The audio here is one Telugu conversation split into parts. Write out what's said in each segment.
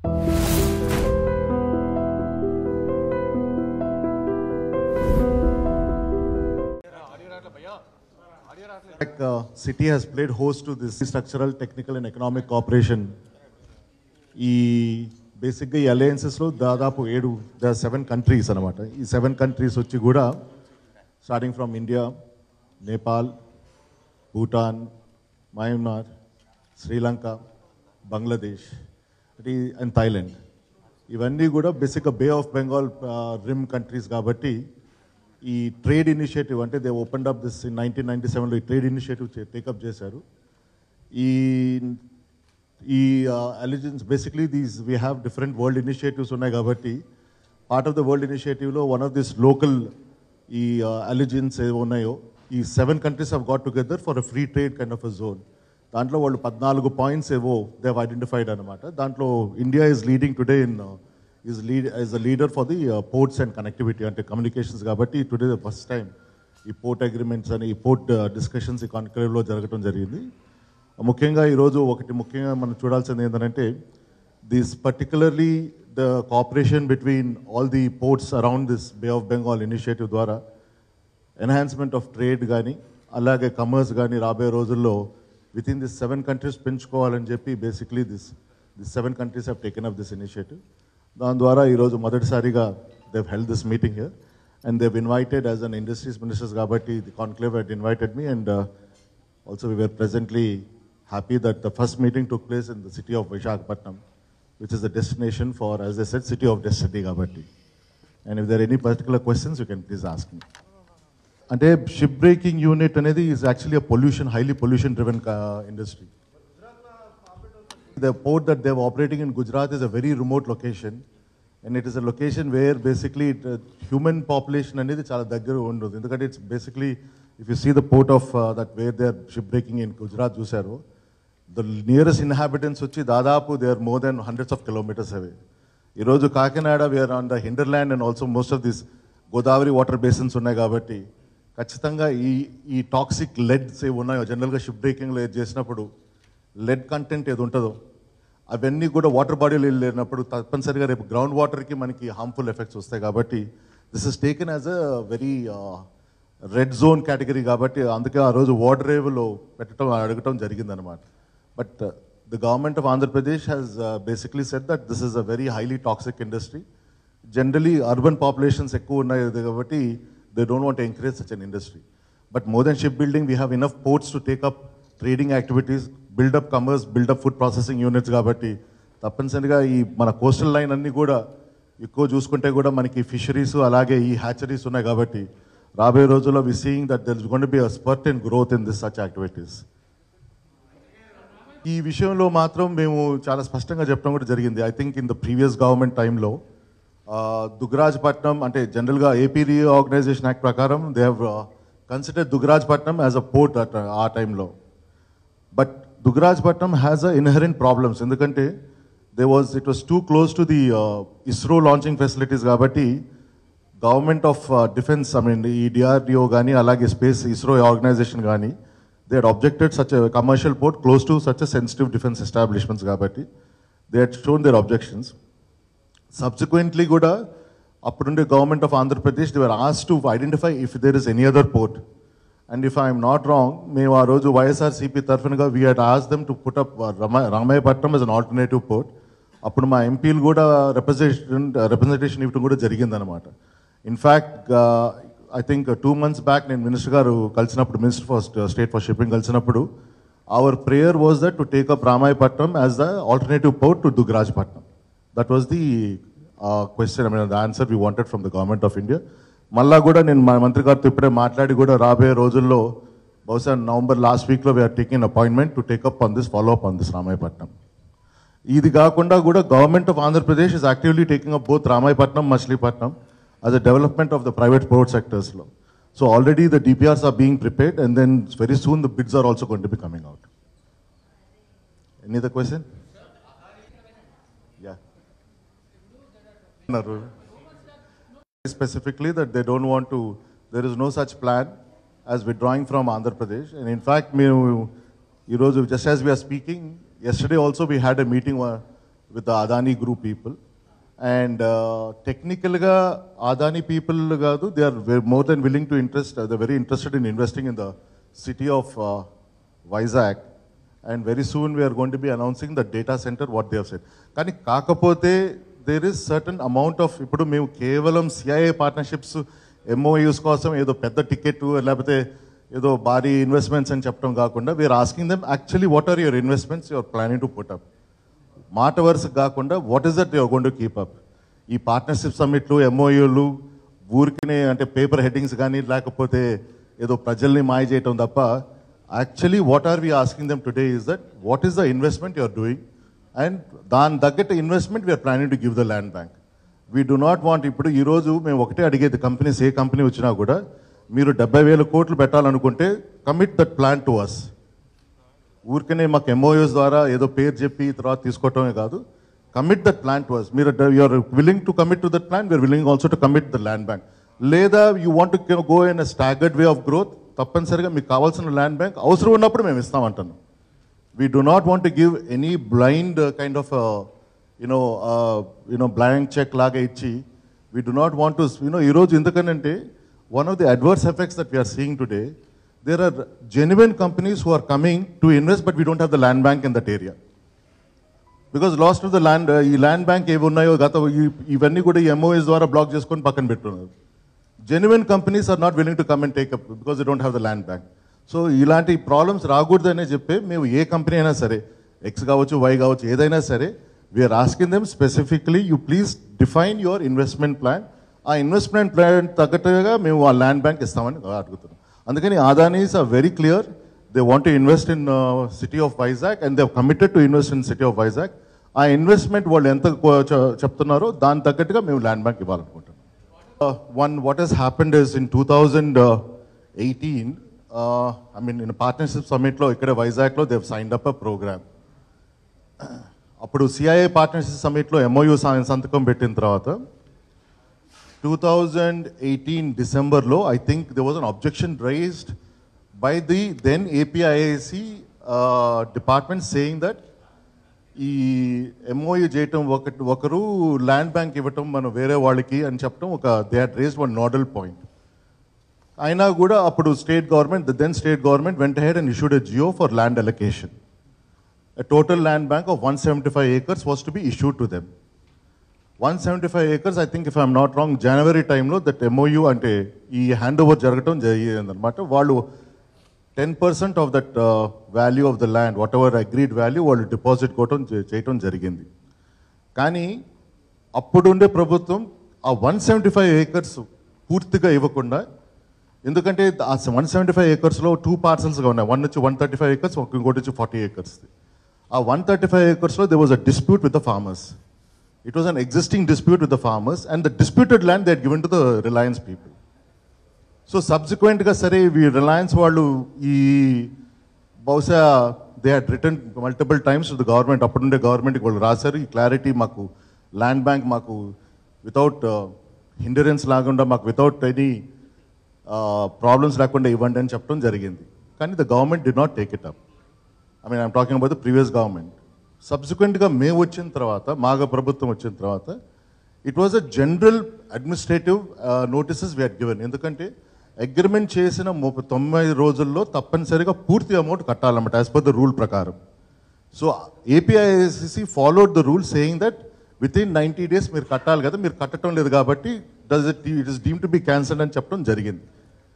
Like, uh, city has played host to this structural, technical and economic cooperation. ఈ బేసిక్గా ఈ అలయన్సెస్లో దాదాపు ఏడు ద సెవెన్ కంట్రీస్ అనమాట ఈ సెవెన్ కంట్రీస్ వచ్చి కూడా starting from India Nepal Bhutan Myanmar Sri Lanka Bangladesh and Thailand ఇవన్నీ కూడా బేసిక్గా bay of Bengal rim countries కాబట్టి ఈ ట్రేడ్ ఇనిషియేటివ్ అంటే they open up this nineteen ninety సెవెన్లో ఈ ట్రేడ్ ఇనిషియేటివ్ టేకప్ చేశారు ఈ ఈ allegiance basically these we have different world initiatives ఉన్నాయి కాబట్టి పార్ట్ ఆఫ్ ద వరల్డ్ ఇనిషియేటివ్లో వన్ ఆఫ్ దిస్ లోకల్ ఈ అలిజెన్స్ ఏవో ఉన్నాయో ఈ seven countries have got together for a free trade kind of a zone దాంట్లో వాళ్ళు పద్నాలుగు పాయింట్స్ ఏవో దే హవ్ ఐడెంటిఫైడ్ అనమాట దాంట్లో India is leading today in is lead is a leader for the ports and connectivity అంటే కమ్యూనికేషన్స్ కాబట్టి టుడే ద ఫస్ట్ టైం ఈ పోర్ట్ అగ్రిమెంట్స్ అని ఈ పోర్ట్ డిస్కషన్స్ ఈ కాన్క్లేవ్లో జరగడం జరిగింది ముఖ్యంగా ఈరోజు ఒకటి ముఖ్యంగా మనం చూడాల్సింది ఏంటంటే this particularly the cooperation between all the ports around this bay of Bengal initiative ద్వారా ఎన్హాన్స్మెంట్ ఆఫ్ ట్రేడ్ కానీ అలాగే కమర్స్ కానీ రాబోయే రోజుల్లో with in this seven countries పెంచుకోవాలని చెప్పి basically this this seven countries have taken up this initiative దాని ద్వారా ఈరోజు మొదటిసారిగా they've held this meeting here and they've invited as an industries ministers కాబట్టి the conclave had invited me and also we were presently happy that the first meeting took place in the city of Vishakhapatnam, which is the destination for, as they said, city of destiny Gabati. And if there are any particular questions, you can please ask me. అంటే షిప్ బ్రేకింగ్ యూనిట్ అనేది is actually pollution highly pollution driven industry the port that they've operating in Gujarat is a very remote location and it is a location where basically human population అనేది చాలా దగ్గర ఉండదు ఎందుకంటే it's basically if you see the port of that where they are ship breaking in Gujarat చూశారు ద నియరెస్ట్ ఇన్హాబిటెంట్స్ వచ్చి దాదాపు they are more than hundreds of kilometres అవే ఈరోజు Kakinada we are on the hinterland and also most of this Godavari water basins ఉన్నాయి కాబట్టి ఖచ్చితంగా ఈ ఈ టాక్సిక్ లెడ్స్ ఏవి ఉన్నాయో జనరల్గా షిప్ బ్రేకింగ్లో ఏది చేసినప్పుడు లెడ్ కంటెంట్ ఏది ఉంటుందో అవన్నీ కూడా వాటర్ బాడీలో వెళ్ళినప్పుడు తప్పనిసరిగా రేపు గ్రౌండ్ వాటర్కి మనకి హార్మ్ఫుల్ ఎఫెక్ట్స్ వస్తాయి కాబట్టి this is taken as a very red zone category కాబట్టి అందుకే ఆ రోజు వాటర్ రేవ్లో పెట్టడం అడగటం జరిగిందనమాట but the government of Andhra Pradesh has basically set that this is a very highly toxic industry generally urban populations ఎక్కువ ఉన్నాయి కాబట్టి they don't want encourage such an industry but more than ship building we have enough ports to take up trading activities build up commerce build up food processing units కాబట్టి తప్పనిసరిగా ఈ మన కోస్టల్ లైన్ అన్ని కూడా ఎక్కువ చూసుకుంటే కూడా మనకి ఫిషరీస్ అలాగే ఈ హ్యాచరీస్ ఉన్నాయి కాబట్టి రాబోయే రోజుల్లో we seeing that there is gonna be a spurt in growth in this such activities ఈ విషయంలో మాత్రం మేము చాలా స్పష్టంగా చెప్పడం కూడా జరిగింది I think in the previous government టైంలో దుగ్గరాజపట్నం అంటే జనరల్గా ఏపీ రీఆర్గనైజేషన్ యాక్ట్ ప్రకారం they have consider Dugarajapatnam as a port at ఆ టైంలో but Dugarajapatnam has a inherent problems ఎందుకంటే they was it was too close to the ISRO launching facilities కాబట్టి government of defence I mean ఈ డిఆర్డిఓ కానీ అలాగే స్పేస్ ఇస్రో ఆర్గనైజేషన్ కానీ they had objected such commercial port close to such sensitive defence establishments కాబట్టి they had shown their objections subsequently కూడా అప్పుడుండే government of Andhra Pradesh they were ask to identify if there is any other port and if I'm not wrong మేము ఆ రోజు వైఎస్ఆర్సీపీ తరఫునగా we had ask them to put up Ramayapatnam is an alternative port అప్పుడు మా ఎంపీలు కూడా రిప్రజెంటేషన్ రిప్రజెంటేషన్ ఇవ్వడం కూడా జరిగిందనమాట in fact I think two months back నేను మినిస్టర్ గారు కలిసినప్పుడు minister for state for shipping కలిసినప్పుడు our prayer was that to take up Ramayapatnam as the alternative port to Dugarajapatnam that was the question I mean the answer we wanted from the government of India మళ్ళా కూడా నేను మా మంత్రి గారితో ఇప్పుడే మాట్లాడి కూడా రాబోయే రోజుల్లో బహుశా నవంబర్ లాస్ట్ వీక్లో we are taking appointment to take up on this follow up on this Ramayapatnam ఇది కాకుండా కూడా government of Andhra Pradesh is actively taking up both Ramayapatnam Machilipatnam as a development of the private port sectors law. So already the DPRs are being prepared and then very soon the bids are also going to be coming out. Any other question? Yeah. Naru. Specifically that they don't want to, there is no such plan as withdrawing from Andhra Pradesh. And in fact, మేము ఈరోజు just as we are speaking, yesterday also we had a meeting uh, with the Adani Group people. And uh, technicalగా Adani people కాదు they are ve- more than willing to interest, uh, they're very interested in investing in the city of uh, Vizag. And very soon we are going to be announcing the data center, what they have said. కానీ కాకపోతే there is certain amount of ఇప్పుడు మేము కేవలం సిఐఏ పార్ట్నర్షిప్స్ ఎంఓయూస్ కోసం ఏదో పెద్ద టికెట్ లేకపోతే ఏదో భారీ ఇన్వెస్ట్మెంట్స్ అని చెప్పడం కాకుండా we are asking them actually what are your investments your planning to put up మాట వరుస కాకుండా what is that your gonna to keep up ఈ పార్ట్నర్షిప్ సమ్మిట్లు ఎంఓయూలు ఊరికినే అంటే పేపర్ హెడ్డింగ్స్ కానీ లేకపోతే ఏదో ప్రజల్ని మాయ చేయటం తప్ప actually what are we asking them today is that what is the investment you are doing and దాని తగ్గట్టు investment we are planning to give the land bank we do not want ఇప్పుడు ఈరోజు మేము ఒకటే అడిగేది కంపెనీస్ ఏ కంపెనీ వచ్చినా కూడా మీరు డెబ్బై వేల కోట్లు పెట్టాలనుకుంటే commit that plan to us ఊరికనే మాకు ఎంఓఎస్ ద్వారా ఏదో పేరు చెప్పి తర్వాత తీసుకోవటమే కాదు commit that plan to us మీరు you are willing to commit to that plan we are willing also to commit the land bank లేదా you want to go in a staggered way of growth తప్పనిసరిగా మీకు కావాల్సిన ల్యాండ్ బ్యాంక్ అవసరం ఉన్నప్పుడు మేము ఇస్తామంటాను we do not want to give any blind uh, kind of uh, you know uh, you know blank check లాగా ఇచ్చి we do not want to you know ఈరోజు ఎందుకనంటే one of the adverse effects that we are seeing today there are genuine companies who are coming to invest but we don't have the land bank in that area because last of the land ఈ ల్యాండ్ బ్యాంక్ ఏవి ఉన్నాయో గత ఈ- ఇవన్నీ కూడా ఈ ఎంఓఎస్ ద్వారా బ్లాక్ చేసుకొని పక్కన పెట్టున్నారు genuine companies are not willing to come and take up because they don't have the land bank so ఇలాంటి ప్రాబ్లమ్స్ రాకూడదనే చెప్పి మేము ఏ కంపెనీ అయినా సరే ఎక్స్ కావచ్చు వై కావచ్చు ఏదైనా సరే we are asking them specifically you please define your investment plan ఆ ఇన్వెస్ట్మెంట్ ప్లాన్ తగ్గట్టుగా మేము ఆ ల్యాండ్ బ్యాంక్ ఇస్తామని అడుగుతున్నాం అందుకని Adanis are very clear they want to invest in city of Vizag and they committed to invest in city of Vizag ఆ ఇన్వెస్ట్మెంట్ వాళ్ళు ఎంత కో- చె- చెప్తున్నారో దాని తగ్గట్టుగా మేము ల్యాండ్ బ్యాంక్ ఇవ్వాలనుకుంటున్నాం Uh, one, what has happened is in 2018, uh, I mean, in a partnership summit లో ఇక్కడ వైజాగ్లో they've signed up a program. అప్పుడు సిఐఏ పార్ట్నర్షిప్ సమ్మిట్లో ఎంఓయూ సంతకం పెట్టిన తర్వాత టూ థౌజండ్ ఎయిటీన్ డిసెంబర్లో I think they was an objection raised by the then APIIC department saying that ఈ ఎంఓయూ చేయటం ఒకటి ఒకరు ల్యాండ్ బ్యాంక్ ఇవ్వటం మనం వేరే వాళ్ళకి అని చెప్పడం ఒక they had raised one nodal point అయినా కూడా అప్పుడు state government the then state government went ahead and issued a GO for land allocation a total land bank of 175 acres was to be issued to them. 175 acres, I think if I'm not wrong, జనవరి టైంలో దట్ ఎంఓయూ అంటే ఈ హ్యాండ్ ఓవర్ జరగటం జరిగిందనమాట వాళ్ళు ten percent of that value of the land whatever agreed value వాళ్ళు డిపాజిట్ కోవటం చే- చేయటం జరిగింది కానీ అప్పుడుండే ప్రభుత్వం ఆ వన్ సెవెంటీ ఫైవ్ ఏకర్స్ పూర్తిగా ఇవ్వకుండా ఎందుకంటే ఆ వన్ సెవెంటీ ఫైవ్ ఏకర్స్లో టూ పార్సల్స్గా ఉన్నాయి వన్ వచ్చి వన్ థర్టీ ఫైవ్ ఏకర్స్ ఇంకోటి వచ్చి ఫార్టీ ఏకర్స్ ఆ వన్ థర్టీ ఫైవ్ ఏకర్స్లో they was a dispute with the farmers it was an existing dispute with the farmers and the disputed land they given to the Reliance people so సబ్సిక్వెంట్గా సరే ఈ రిలయన్స్ వాళ్ళు ఈ బహుశా they had return multiple times to the government అప్పుడుండే గవర్నమెంట్కి వాళ్ళు రాశారు ఈ క్లారిటీ మాకు ల్యాండ్ బ్యాంక్ మాకు వితౌట్ హిండరెన్స్ లాకుండా మాకు వితౌట్ ఎనీ ప్రాబ్లమ్స్ లేకుండా ఇవ్వండి అని చెప్పడం జరిగింది కానీ the government did not take it up I mean I'm talking about the previous government సబ్సిక్వెంట్గా మేము వచ్చిన తర్వాత మాగ ప్రభుత్వం వచ్చిన తర్వాత it was a general administrative notices we are given ఎందుకంటే అగ్రిమెంట్ చేసిన ముప్పై తొంభై రోజుల్లో తప్పనిసరిగా పూర్తి అమౌంట్ కట్టాలన్నమాట యాజ్ పర్ ద రూల్ ప్రకారం so APIIC followed the rule saying that within ninety days మీరు కట్టాలి కదా మీరు కట్టడం లేదు కాబట్టి does it it is deem to be cancelled అని చెప్పడం జరిగింది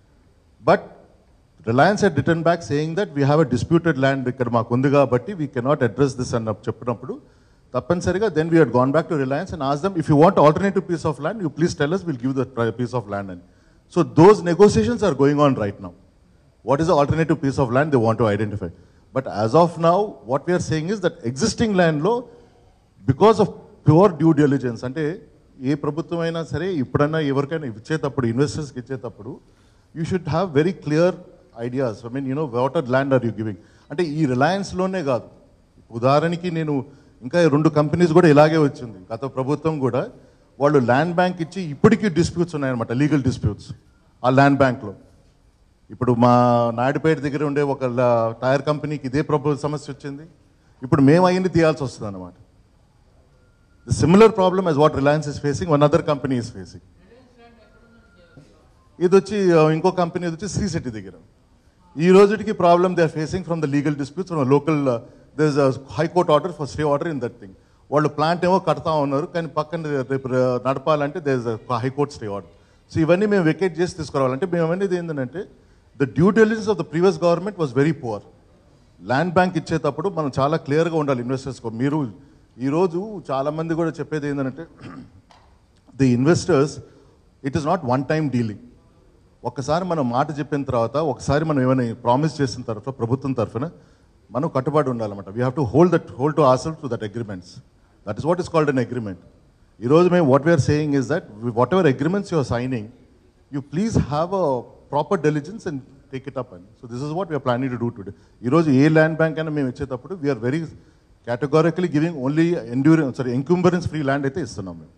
but Reliance had return back saying that we have a disputed land ఇక్కడ మాకు ఉంది కాబట్టి వీ కెనాట్ అడ్రస్ దిస్ అన్న చెప్పినప్పుడు తప్పనిసరిగా then we had gone back to Reliance and ask them if you want alternative piece of land you please tell us will give the piece of land అని so those negotiations are going on right now what is the alternative piece of land they want to identify. But as of now, what we are saying is that existing land law, because of pure due diligence, అంటే ఏ ప్రభుత్వం అయినా సరే ఇప్పుడన్నా ఎవరికైనా ఇచ్చేటప్పుడు ఇన్వెస్టర్స్కి ఇచ్చేటప్పుడు you should have very clear ideas I mean you know water land are you giving అంటే ఈ రిలయన్స్లోనే కాదు ఉదాహరణకి నేను ఇంకా రెండు కంపెనీస్ కూడా ఇలాగే వచ్చింది గత ప్రభుత్వం కూడా వాళ్ళు ల్యాండ్ బ్యాంక్ ఇచ్చి ఇప్పటికీ డిస్ప్యూట్స్ ఉన్నాయన్నమాట లీగల్ డిస్ప్యూట్స్ ఆ ల్యాండ్ బ్యాంక్లో ఇప్పుడు మా నాయుడుపేట దగ్గర ఉండే ఒక ల- టైర్ కంపెనీకి ఇదే ప్రభు సమస్య వచ్చింది ఇప్పుడు మేము అయ్యింది తీయాల్సి వస్తుంది అనమాట the similar problem as what Reliance is facing one other company is facing ఇది వచ్చి ఆ, ఇంకో కంపెనీ ఇది వచ్చి శ్రీ సిటీ దగ్గర ఈ రోజుకి problem they are facing from the legal disputes from local there is high court order for stay order in that thing వాళ్ళు ప్లాంట్ ఏమో కడతా ఉన్నారు కానీ పక్కన రేపు నడపాలంటే they is high court stay order so ఇవన్నీ మేము వెకేట్ చేసి తీసుకురావాలంటే మేము అనేది ఏంటంటే the due diligence of the previous government was very poor land bank ఇచ్చేటప్పుడు మనం చాలా క్లియర్గా ఉండాలి ఇన్వెస్టర్స్కి మీరు ఈరోజు చాలామంది కూడా చెప్పేది ఏంటంటే the investors it is not one time dealing ఒక్కసారి మనం మాట చెప్పిన తర్వాత ఒకసారి మనం ఏమైనా ప్రామిస్ చేసిన తర్వాత ప్రభుత్వం తరఫున మనం కట్టుబడి ఉండాలన్నమాట we have to hold that hold to ourselves to that agreements that is what is called an agreement ఈరోజు మేము what we are saying is that whatever agreements you are signing you please have a proper diligence and take it up అని so this is what we are planning to do today ఈరోజు ఏ ల్యాండ్ బ్యాంక్ అయినా మేము ఇచ్చేటప్పుడు we are very categorically giving only endurance sorry encumbrance free land అయితే ఇస్తున్నాం మేము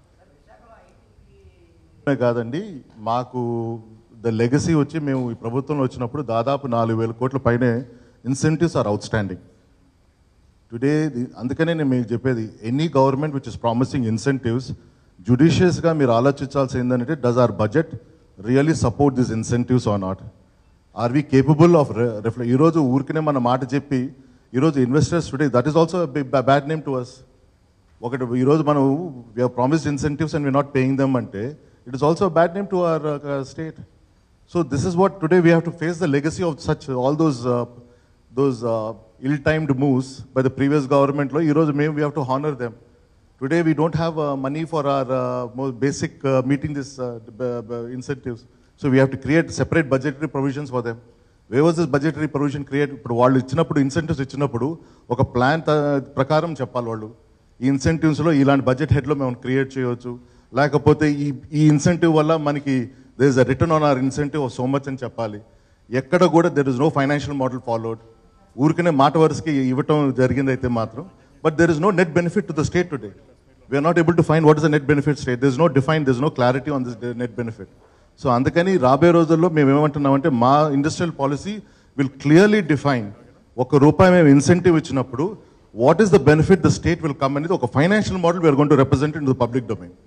మాత్రమే కాదండి మాకు ద లెగసీ వచ్చి మేము ఈ ప్రభుత్వంలో వచ్చినప్పుడు దాదాపు నాలుగు వేల కోట్ల పైనే incentives are outstanding today అందుకనే నేను మీకు చెప్పేది any government which is promising incentives జుడిషియస్గా మీరు ఆలోచించాల్సి ఏంటంటే does our budget really support this incentives are not are we capable of reflect ఈరోజు ఊరికనే మన మాట చెప్పి ఈరోజు investors today that is also bad name to us ఒకటి ఈరోజు మనం we promised incentives and we not paying them అంటే it is also bad name to our state so this is what today we have to face the legacy of such all those those ill timed moves by the previous గవర్నమెంట్లో ఈరోజు మేము we have to honour them today we don't have money for our basic meeting this incentives so we have to create separate budgetary provisions for them way was this budgetary provision create ఇప్పుడు వాళ్ళు ఇచ్చినప్పుడు ఇన్సెంటివ్స్ ఇచ్చినప్పుడు ఒక ప్లాన్ ప్రకారం చెప్పాలి వాళ్ళు ఈ ఇన్సెంటివ్స్లో ఇలాంటి బడ్జెట్ హెడ్లో మేము క్రియేట్ చేయవచ్చు లేకపోతే ఈ ఈ ఇన్సెంటివ్ వల్ల మనకి they is a return on our incentive so much అని చెప్పాలి ఎక్కడ కూడా there is no financial model followed ఊరికనే మాట వరుసకి ఇవ్వటం జరిగింది అయితే మాత్రం but there is no net benefit to the state today we're not able to find what is the net benefit state this no define this no clarity on this net benefit so అందుకని రాబోయే రోజుల్లో మేము ఏమంటున్నామంటే మా industrial policy will clearly define ఒక రూపాయి మేము ఇన్సెంటివ్ ఇచ్చినప్పుడు what is the benefit the state will come అనేది ఒక financial model we're gonna to represent in the public domain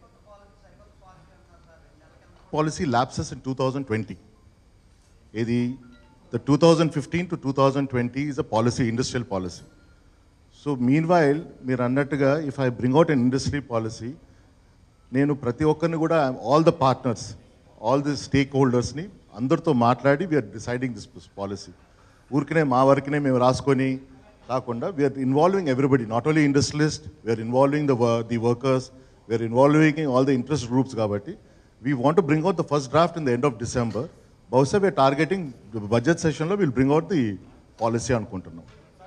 policy lapses in two thousand twenty ఇది the two thousand fifteen to two thousand twenty is a policy industrial policy so mean while మీరు అన్నట్టుగా if I bring out an industry policy నేను ప్రతి ఒక్కరిని కూడా all the partners all the stake హోల్డర్స్ని అందరితో మాట్లాడి వీఆర్ డిసైడింగ్ దిస్ పాలసీ ఊరికనే మా వరకునే మేము రాసుకొని కాకుండా we're involving everybody not only industrialist we're involving the the workers we're involving all the interest groups కాబట్టి we want to bring out the first draft in the end of December బహుశా వీఆర్ టార్గెటింగ్ బడ్జెట్ సెషన్లో will bring out the policy అనుకుంటున్నాం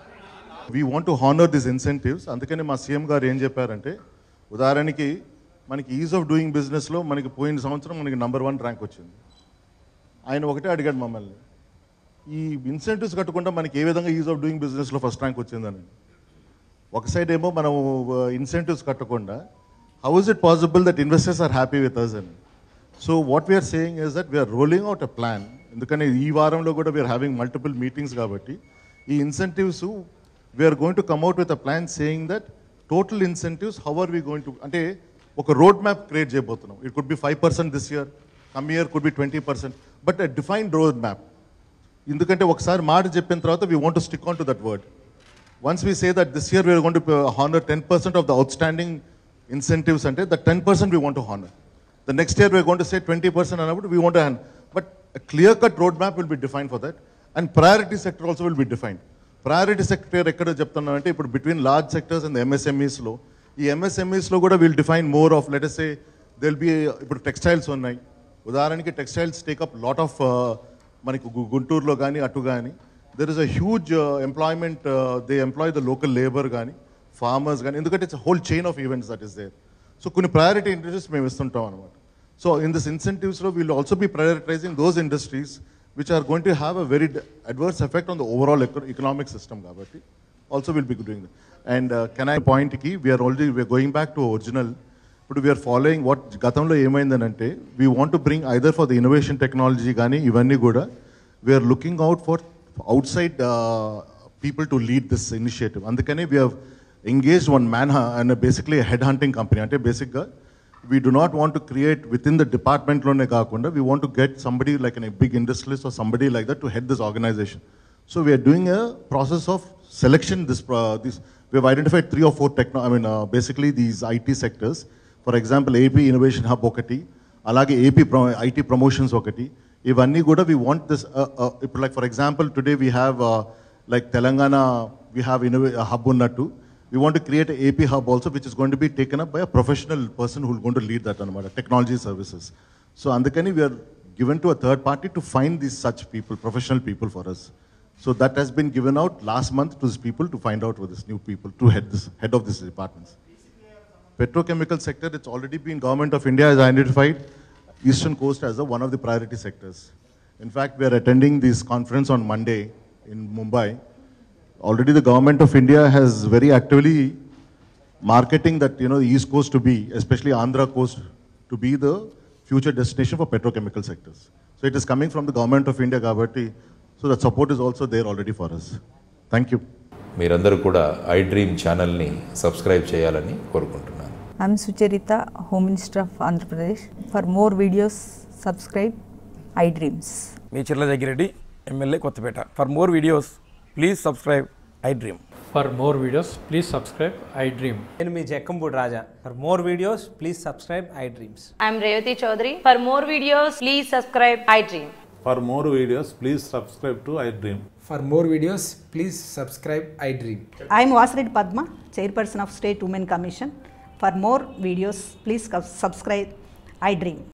we want to honour this incentives అందుకని మా సీఎం గారు ఏం చెప్పారంటే ఉదాహరణకి మనకి ఈజ్ ఆఫ్ డూయింగ్ బిజినెస్లో మనకి పోయిన సంవత్సరం మనకి నంబర్ వన్ ర్యాంక్ వచ్చింది ఆయన ఒకటే అడిగాడు మమ్మల్ని ఈ ఇన్సెంటివ్స్ కట్టకుండా మనకి ఏ విధంగా ఈజ్ ఆఫ్ డూయింగ్ బిజినెస్లో ఫస్ట్ ర్యాంక్ వచ్చిందని ఒక సైడ్ ఏమో మనం ఇన్సెంటివ్స్ కట్టకుండా how is it possible that investors are happy with us అని so what we are saying is that we're rolling out a plan ఎందుకని ఈ వారంలో కూడా వీఆర్ హ్యావింగ్ మల్టిపుల్ మీటింగ్స్ కాబట్టి ఈ incentives we are going to come out with a plan saying that total incentives how are we going to అంటే ఒక రోడ్ మ్యాప్ క్రియేట్ చేయబోతున్నాం it could be five percent this year come year could be twenty percent but defined road map ఎందుకంటే ఒకసారి మాట చెప్పిన తర్వాత we want to stick on to that word once we say that this year we are gonna to honour ten percent of the outstanding incentives అంటే the ten percent we want to honour the next year we are gonna gonna say twenty percent అన్నప్పుడు వీ వాంట్ హ్యాన్ but clear cut road map will be define for that and priority sector also will be defined priority sector ఎక్కడ చెప్తున్నాం అంటే ఇప్పుడు బిట్వీన్ లార్జ్ సెక్టర్స్ అండ్ ఎంఎస్ఎంఈస్లో ఈ ఎంఎస్ఎంఈస్లో కూడా will define more of let's a దిల్ బి ఇప్పుడు టెక్స్టైల్స్ ఉన్నాయి ఉదాహరణకి టెక్స్టైల్స్ టేకప్ లాట్ ఆఫ్ మనకి గు- గుంటూరులో కానీ అటు కానీ there is a huge employment they employ the local labour కానీ ఫార్మర్స్ కానీ ఎందుకంటే it's whole chain of events that is there so కొన్ని ప్రయారిటీ ఇండస్ట్రీస్ మేము ఇస్తుంటాం అనమాట సో ఇన్ దిస్ ఇన్సెంటివ్స్లో we'll also be prioritising those industries which are going to have a very adverse effect on the overall economic system కాబట్టి also will be doing and can I పాయింట్కి we're already we're going back to original ఇప్పుడు వీఆర్ ఫాలోయింగ్ వాట్ గతంలో ఏమైందనంటే we want to bring either for the innovation technology కానీ ఇవన్నీ కూడా we're looking out for outside people to lead this initiative అందుకని we have engaged one man and a basically a headhunting company. అంటే బేసిక్గా we do not want to create within the department లోనే కాకుండా we want to get somebody like a big industrialist or somebody like that to head this organization. So we are doing a process of selection. This, uh, this we have identified three or four techno. I mean, uh, basically these IT sectors. For example, AP Innovation Hub ఒకటి, అలాగే AP pro, IT promotions ఒకటి. ఇవన్నీ కూడా we want this. Uh, uh, ఇప్పుడు like for example, today we have uh, like Telangana, we have innov- a hub ఉన్నట్టు. We want to create a AP hub also, which is going to be taken up by a professional person who is going to lead that అనమాట technology services. So అందుకని we are given to a third party to find these such people, professional people for us. So that has been given out last month to these people to find out with these new people to head this head of these departments. Petrochemical sector, it's already been government of India has identified Eastern Coast as a, one of the priority sectors. In fact, we are attending this conference on Monday in Mumbai. Already the government of India has very actively marketing that, you know, the East Coast to be, especially Andhra Coast, to be the future destination for petrochemical sectors. So it is coming from the government of India, Gabati. So that support is also there already for us. Thank you. మీరందరూ కూడా ఐ డ్రీమ్ ఛానల్ని సబ్స్క్రైబ్ చేయాలని కోరుకుంటున్నాను I'm Sucharita, Home Minister of Andhra Pradesh. For more videos, subscribe iDreams. మీ Chirla Jaggireddy MLA Kothapeta for more videos please subscribe iDream For more videos, please subscribe I Dream. నేను మీ Jakkampudi Raja for more videos please subscribe iDreams I'm Revati Chaudhary. For more videos, please subscribe iDream. For more videos, please subscribe to iDream. For more videos, please subscribe iDream. I am Vasireddy Padma, Chairperson of State Women Commission. For more videos, please subscribe iDream.